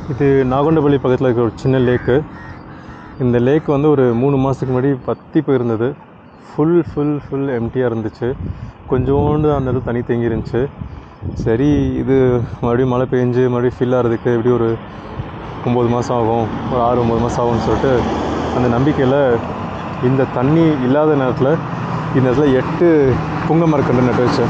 இது நாகொண்டப்பள்ளி பக்கத்தில் இருக்கிற ஒரு சின்ன லேக்கு இந்த லேக் வந்து ஒரு மூணு மாதத்துக்கு முன்னாடி பற்றி போயிருந்தது ஃபுல் ஃபுல் ஃபுல் எம்டியாக இருந்துச்சு கொஞ்சோண்டு அந்த இடத்துல தண்ணி தேங்கி இருந்துச்சு சரி இது மறுபடியும் மழை பெஞ்சு மறுபடியும் ஃபில் ஆகிறதுக்கு எப்படி ஒரு ஒம்பது மாதம் ஆகும் ஒரு ஆறு ஒம்பது மாதம் ஆகும்னு சொல்லிட்டு அந்த நம்பிக்கையில் இந்த தண்ணி இல்லாத நேரத்தில் இந்த இடத்துல எட்டு புங்க மரக்கன்று நட்டு வச்சேன்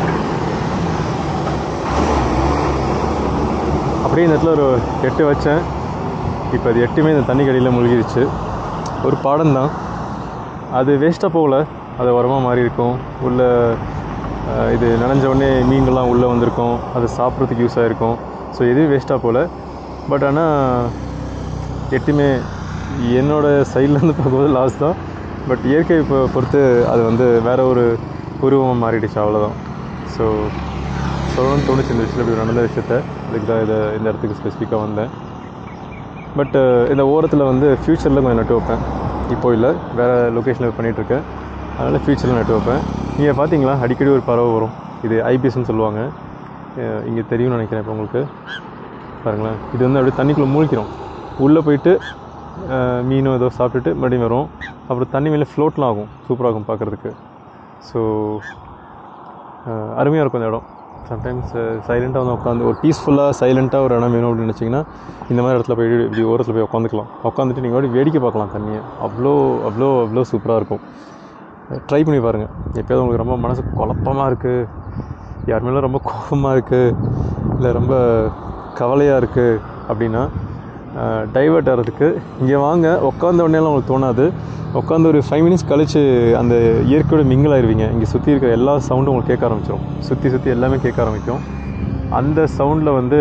அப்படியே இந்த இடத்துல ஒரு எட்டு வச்சேன் இப்போ அது எட்டுமே இந்த தண்ணி கடியில் மூழ்கிடுச்சு ஒரு பாடம் தான் அது வேஸ்ட்டாக போகல அது உரமாக மாறி இருக்கும் உள்ள அஹ், இது நனைஞ்ச உடனே மீன்கள்லாம் உள்ளே வந்திருக்கும் அது சாப்பிட்றதுக்கு யூஸ் ஆகிருக்கும் ஸோ எதுவும் வேஸ்ட்டாக போகல பட் ஆனால் எட்டுமே என்னோட சைட்லேருந்து பார்க்கும்போது லாஸ் தான் பட் இயற்கை இப்போ பொறுத்து அது வந்து வேற ஒரு உருவமாக மாறிடுச்சு அவ்வளோதான் ஸோ சொல்லணும்னு தோணுச்சு இந்த விஷயத்தில் இப்படி நடந்த விஷயத்த அதுக்கு தான் இதை இந்த இடத்துக்கு ஸ்பெசிஃபிக்காக வந்தேன் பட் இந்த ஓரத்தில் வந்து ஃப்யூச்சரில் கொஞ்சம் நட்டு வைப்பேன் இப்போ இல்லை வேறு லொக்கேஷனில் பண்ணிகிட்ருக்கேன் அதனால் ஃப்யூச்சரில் நட்டு வைப்பேன் நீங்கள் பார்த்தீங்களா அடிக்கடி ஒரு பறவை வரும் இது ஐபிஎஸ்ன்னு சொல்லுவாங்க இங்கே தெரியும்னு நினைக்கிறேன் இப்போ உங்களுக்கு பாருங்களேன் இது வந்து அப்படியே தண்ணிக்குள்ளே மூழ்கிறோம் உள்ளே போயிட்டு அஹ், மீனோ ஏதோ சாப்பிட்டுட்டு மறுபடியும் வரும் அப்புறம் தண்ணி மேலே ஃப்ளோட்லாம் ஆகும் சூப்பராக இருக்கும் பார்க்குறதுக்கு ஸோ அருமையாக இருக்கும் இந்த இடம் சம்டைம்ஸ் சைலண்ட்டாக வந்து உட்காந்து ஒரு பீஸ்ஃபுல்லாக சைலண்ட்டாக ஒரு இடம் வேணும் அப்படின்னு நினச்சிங்கன்னா இந்த மாதிரி இடத்துல போய் இப்படி ஓரத்தில் போய் உட்காந்துக்கலாம் உட்காந்துட்டு நீங்கள் அப்படி வேடிக்கை பார்க்கலாம் தண்ணியை அவ்வளோ அவ்வளோ அவ்வளோ சூப்பராக இருக்கும் ட்ரை பண்ணி பாருங்கள் எப்போயாவது உங்களுக்கு ரொம்ப மனசு குழப்பமாக இருக்குது யார் மேலே ரொம்ப கோபமாக இருக்குது இல்லை ரொம்ப கவலையாக இருக்குது அப்படின்னா டைவர்ட் ஆகிறதுக்கு இங்கே வாங்க உட்காந்த உடனேலாம் உங்களுக்கு தோணாது உட்காந்து ஒரு ஃபைவ் மினிட்ஸ் கழித்து அந்த இயற்கையோட மிங்கிள் ஆயிருவீங்க இங்கே சுற்றி இருக்கிற எல்லா சவுண்டும் உங்களுக்கு கேட்க ஆரம்பிச்சிடும் சுற்றி சுற்றி எல்லாமே கேட்க ஆரம்பிக்கும் அந்த சவுண்டில் வந்து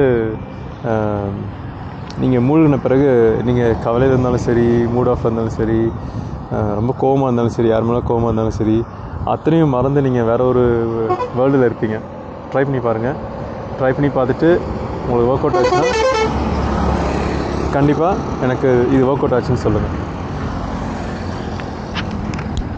நீங்கள் மூழ்கின பிறகு நீங்கள் கவலையில் இருந்தாலும் சரி மூட் ஆஃப் இருந்தாலும் சரி அஹ், ரொம்ப கோவமாக இருந்தாலும் சரி யார் மேலே கோவமாக இருந்தாலும் சரி அத்தனையும் மறந்து நீங்கள் வேற ஒரு வேர்ல்டில் இருப்பீங்க ட்ரை பண்ணி பாருங்கள் ட்ரை பண்ணி பார்த்துட்டு உங்களுக்கு ஒர்க் அவுட் ஆச்சுன்னா கண்டிப்பாக எனக்கு இது ஒர்க் அவுட் ஆச்சுன்னு சொல்லுங்கள்